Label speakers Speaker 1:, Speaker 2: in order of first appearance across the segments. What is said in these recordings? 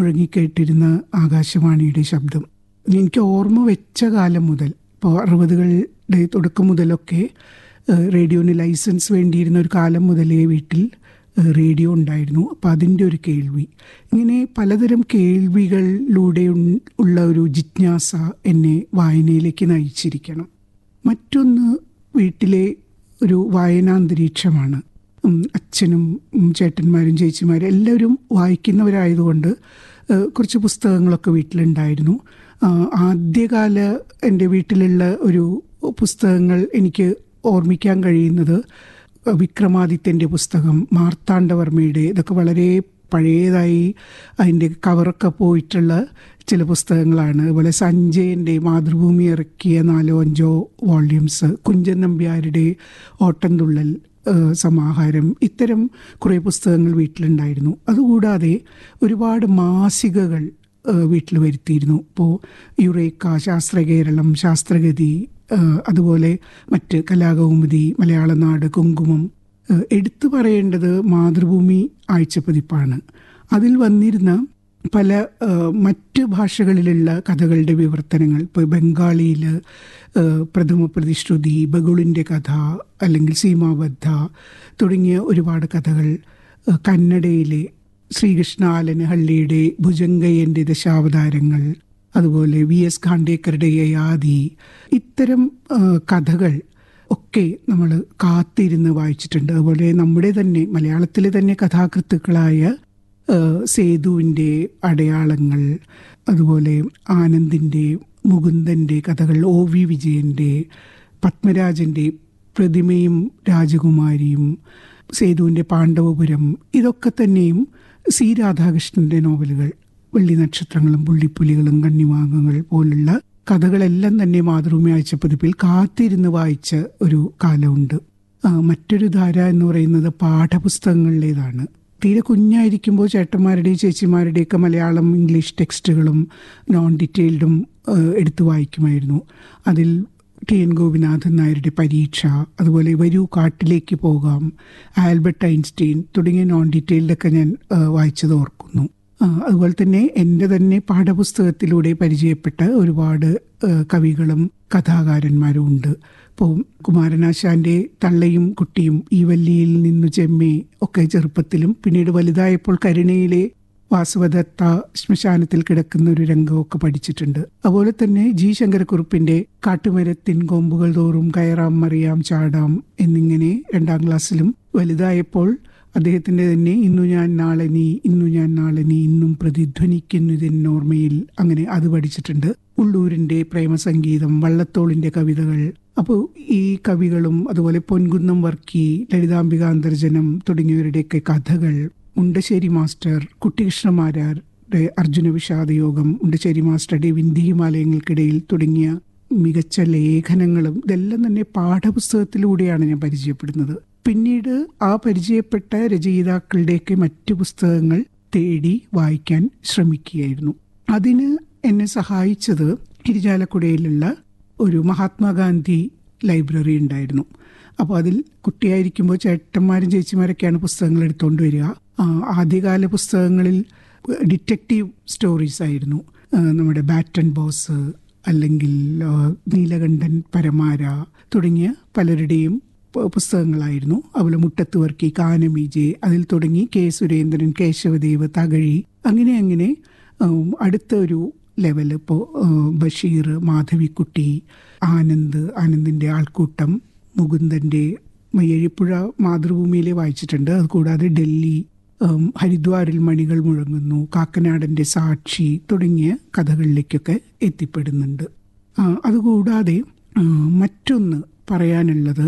Speaker 1: മുഴങ്ങിക്കേട്ടിരുന്ന ആകാശവാണിയുടെ ശബ്ദം എനിക്ക് ഓർമ്മ വെച്ച കാലം മുതൽ ഇപ്പോൾ അറുപതുകളുടെ തുടക്കം മുതലൊക്കെ ഏഹ്, റേഡിയോന് ലൈസൻസ് വേണ്ടിയിരുന്ന ഒരു കാലം മുതലേ വീട്ടിൽ ഏഹ്, റേഡിയോ ഉണ്ടായിരുന്നു അപ്പം അതിൻ്റെ ഒരു കേൾവി ഇങ്ങനെ പലതരം കേൾവികളിലൂടെ ഉൺ- ഉള്ള ഒരു ജിജ്ഞാസ എന്നെ വായനയിലേക്ക് നയിച്ചിരിക്കണം മറ്റൊന്ന് വീട്ടിലെ ഒരു വായനാന്തരീക്ഷമാണ് ഉം, അച്ഛനും ഉം, ചേട്ടന്മാരും ചേച്ചിമാരും എല്ലാവരും വായിക്കുന്നവരായതുകൊണ്ട് ഏഹ്, കുറച്ച് പുസ്തകങ്ങളൊക്കെ വീട്ടിലുണ്ടായിരുന്നു ആ, ആദ്യകാല എൻ്റെ വീട്ടിലുള്ള ഒരു പുസ്തകങ്ങൾ എനിക്ക് ഓർമ്മിക്കാൻ കഴിയുന്നത് വിക്രമാദിത്യൻ്റെ പുസ്തകം മാർത്താണ്ഡവർമ്മയുടെ ഇതൊക്കെ വളരെ പഴയതായി അതിൻ്റെ കവറൊക്കെ പോയിട്ടുള്ള ചില പുസ്തകങ്ങളാണ് അതുപോലെ സഞ്ജയൻ്റെ മാതൃഭൂമി ഇറക്കിയ നാലോ അഞ്ചോ വോള്യൂംസ് കുഞ്ചൻ നമ്പ്യാരുടെ ഓട്ടംതുള്ളൽ ഏഹ്, സമാഹാരം ഇത്തരം കുറേ പുസ്തകങ്ങൾ വീട്ടിലുണ്ടായിരുന്നു അതുകൂടാതെ ഒരുപാട് മാസികകൾ ഏഹ്, വീട്ടിൽ വരുത്തിയിരുന്നു ഇപ്പോൾ യുറേക്ക ശാസ്ത്രകേരളം ശാസ്ത്രഗതി ഏഹ്, അതുപോലെ മറ്റ് കലാകൗമുദി മലയാളനാട് കുങ്കുമം ഏഹ്, എടുത്തു പറയേണ്ടത് മാതൃഭൂമി ആഴ്ചപ്പതിപ്പാണ് അതിൽ വന്നിരുന്ന പല ഏഹ്, മറ്റ് ഭാഷകളിലുള്ള കഥകളുടെ വിവർത്തനങ്ങൾ ഇപ്പോൾ ബംഗാളിയിൽ ഏഹ്, പ്രഥമ പ്രതിശ്രുതി ബഗുളിൻ്റെ കഥ അല്ലെങ്കിൽ സീമാബദ്ധ തുടങ്ങിയ ഒരുപാട് കഥകൾ ഏഹ്, കന്നഡയിലെ ശ്രീകൃഷ്ണ ആലനഹള്ളിയുടെ ഭുജങ്കയ്യൻ്റെ ദശാവതാരങ്ങൾ അതുപോലെ വി എസ് ഖാണ്ടേക്കറുടെ യയാതി ഇത്തരം ഏഹ്, കഥകൾ ഒക്കെ നമ്മൾ കാത്തിരുന്ന് വായിച്ചിട്ടുണ്ട് അതുപോലെ നമ്മുടെ തന്നെ മലയാളത്തിലെ തന്നെ കഥാകൃത്തുക്കളായ ഏഹ്, സേതുവിൻ്റെ അടയാളങ്ങൾ അതുപോലെ ആനന്ദിൻ്റെ മുകുന്ദൻ്റെ കഥകൾ ഒ വി വിജയൻ്റെ പത്മരാജൻ്റെ പ്രതിമയും രാജകുമാരിയും സേതുവിൻ്റെ പാണ്ഡവപുരം ഇതൊക്കെ തന്നെയും സി രാധാകൃഷ്ണൻ്റെ നോവലുകൾ വെള്ളി നക്ഷത്രങ്ങളും പുള്ളിപ്പുലികളും കണ്ണിമാങ്ങകൾ പോലുള്ള കഥകളെല്ലാം തന്നെ മാതൃഭൂമി ആഴ്ചപ്പതിപ്പിൽ കാത്തിരുന്ന് വായിച്ച ഒരു കാലമുണ്ട് ആ, മറ്റൊരു ധാര എന്ന് പറയുന്നത് പാഠപുസ്തകങ്ങളിലേതാണ് തീരെ കുഞ്ഞായിരിക്കുമ്പോൾ ചേട്ടന്മാരുടെയും ചേച്ചിമാരുടെയൊക്കെ മലയാളം ഇംഗ്ലീഷ് ടെക്സ്റ്റുകളും നോൺ ഡീറ്റെയിൽഡും ഏഹ്, എടുത്തു വായിക്കുമായിരുന്നു അതിൽ ടി എൻ ഗോപിനാഥൻ നായരുടെ പരീക്ഷ അതുപോലെ വരൂ കാട്ടിലേക്ക് പോകാം ആൽബർട്ട് ഐൻസ്റ്റീൻ തുടങ്ങിയ നോൺ ഡീറ്റെയിൽഡൊക്കെ ഞാൻ ഏഹ്, വായിച്ചത് ഓർക്കുന്നു ആ, അതുപോലെ തന്നെ എൻ്റെ തന്നെ പാഠപുസ്തകത്തിലൂടെ പരിചയപ്പെട്ട ഒരുപാട് ഏഹ്, കവികളും കഥാകാരന്മാരും ഉണ്ട് ഇപ്പോൾ കുമാരനാശാൻ്റെ തള്ളയും കുട്ടിയും ഈ വല്ലിയിൽ നിന്നു ചെമ്മേ ഒക്കെ ചെറുപ്പത്തിലും പിന്നീട് വലുതായപ്പോൾ കരുണയിലെ വാസവദത്ത ശ്മശാനത്തിൽ കിടക്കുന്ന ഒരു രംഗമൊക്കെ പഠിച്ചിട്ടുണ്ട് അതുപോലെ തന്നെ ജി ശങ്കരക്കുറുപ്പിന്റെ കാട്ടുമരത്തിൻ കൊമ്പുകൾ തോറും കയറാം മറിയാം ചാടാം എന്നിങ്ങനെ രണ്ടാം ക്ലാസ്സിലും വലുതായപ്പോൾ അദ്ദേഹത്തിന്റെ തന്നെ ഇന്നു ഞാൻ നാളെ നീ ഇന്നു ഞാൻ നാളെ നീ ഇന്നും പ്രതിധ്വനിക്കുന്നു ഇതിനോർമ്മയിൽ അങ്ങനെ അത് പഠിച്ചിട്ടുണ്ട് ഉള്ളൂരിന്റെ പ്രേമസംഗീതം വള്ളത്തോളിന്റെ കവിതകൾ അപ്പോൾ ഈ കവികളും അതുപോലെ പൊൻകുന്നം വർക്കി ലളിതാംബിക അന്തർജനം തുടങ്ങിയവരുടെയൊക്കെ കഥകൾ മുണ്ടശ്ശേരി മാസ്റ്റർ കുട്ടികൃഷ്ണമാരാരുടെ അർജുന വിഷാദയോഗം മുണ്ടശ്ശേരി മാസ്റ്ററുടെ വിന്ധ്യ ഹിമാലയങ്ങൾക്കിടയിൽ തുടങ്ങിയ മികച്ച ലേഖനങ്ങളും ഇതെല്ലാം തന്നെ പാഠപുസ്തകത്തിലൂടെയാണ് ഞാൻ പരിചയപ്പെടുന്നത് പിന്നീട് ആ പരിചയപ്പെട്ട രചയിതാക്കളുടെയൊക്കെ മറ്റു പുസ്തകങ്ങൾ തേടി വായിക്കാൻ ശ്രമിക്കുകയായിരുന്നു അതിന് എന്നെ സഹായിച്ചത് ഇരിജാലക്കുടയിലുള്ള ഒരു മഹാത്മാഗാന്ധി ലൈബ്രറി ഉണ്ടായിരുന്നു അപ്പോൾ അതിൽ കുട്ടിയായിരിക്കുമ്പോൾ ചേട്ടന്മാരും ചേച്ചിമാരൊക്കെയാണ് പുസ്തകങ്ങൾ എടുത്തുകൊണ്ട് വരിക ആ, ആദ്യകാല പുസ്തകങ്ങളിൽ ഡിറ്റക്റ്റീവ് സ്റ്റോറീസ് ആയിരുന്നു ആ, നമ്മുടെ ബാറ്റൺ ബോസ് അല്ലെങ്കിൽ ആ, നീലകണ്ഠൻ പരമാര തുടങ്ങിയ പലരുടെയും പ- പുസ്തകങ്ങളായിരുന്നു അതുപോലെ മുട്ടത്ത് വർക്കി കാനമീജെ അതിൽ തുടങ്ങി കെ സുരേന്ദ്രൻ കേശവദേവ് തകഴി അങ്ങനെ അങ്ങനെ ഉം, അടുത്ത ഒരു ലെവൽ ഇപ്പോൾ ബഷീർ മാധവിക്കുട്ടി ആനന്ദ് ആനന്ദിൻ്റെ ആൾക്കൂട്ടം മുകുന്ദൻ്റെ മയ്യഴിപ്പുഴ മാതൃഭൂമിയിലെ വായിച്ചിട്ടുണ്ട് അതുകൂടാതെ ഡൽഹി ഉം, ഹരിദ്വാറിൽ മണികൾ മുഴങ്ങുന്നു കാക്കനാടൻ്റെ സാക്ഷി തുടങ്ങിയ കഥകളിലേക്കൊക്കെ എത്തിപ്പെടുന്നുണ്ട് ആ, അതുകൂടാതെ ആ, മറ്റൊന്ന് പറയാനുള്ളത്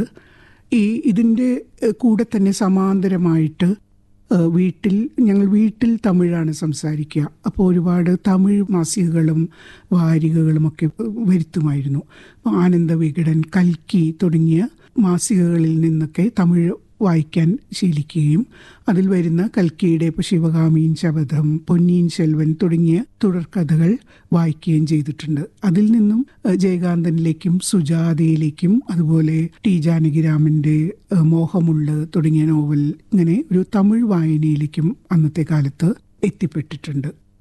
Speaker 1: ഈ ഇതിൻ്റെ ഏഹ്, കൂടെ തന്നെ സമാന്തരമായിട്ട് ഏഹ്, വീട്ടിൽ ഞങ്ങൾ വീട്ടിൽ തമിഴാണ് സംസാരിക്കുക അപ്പോൾ ഒരുപാട് തമിഴ് മാസികകളും വാരികകളും ഒക്കെ വരുത്തുമായിരുന്നു ആനന്ദ വികടൻ കൽക്കി തുടങ്ങിയ മാസികകളിൽ നിന്നൊക്കെ തമിഴ് വായിക്കാൻ ശീലിക്കുകയും അതിൽ വരുന്ന കൽക്കിയുടെ ഇപ്പോൾ ശിവകാമീൻ ശബദം പൊന്നിയിൻ സെൽവൻ തുടങ്ങിയ തുടർക്കഥകൾ വായിക്കുകയും ചെയ്തിട്ടുണ്ട് അതിൽ നിന്നും ഏഹ്, ജയകാന്തനിലേക്കും സുജാതയിലേക്കും അതുപോലെ ടി ജാനകിരാമന്റെ ഏഹ്, മോഹമുള്ള് തുടങ്ങിയ നോവൽ ഇങ്ങനെ ഒരു തമിഴ് വായനയിലേക്കും അന്നത്തെ കാലത്ത് എത്തിപ്പെട്ടിട്ടുണ്ട്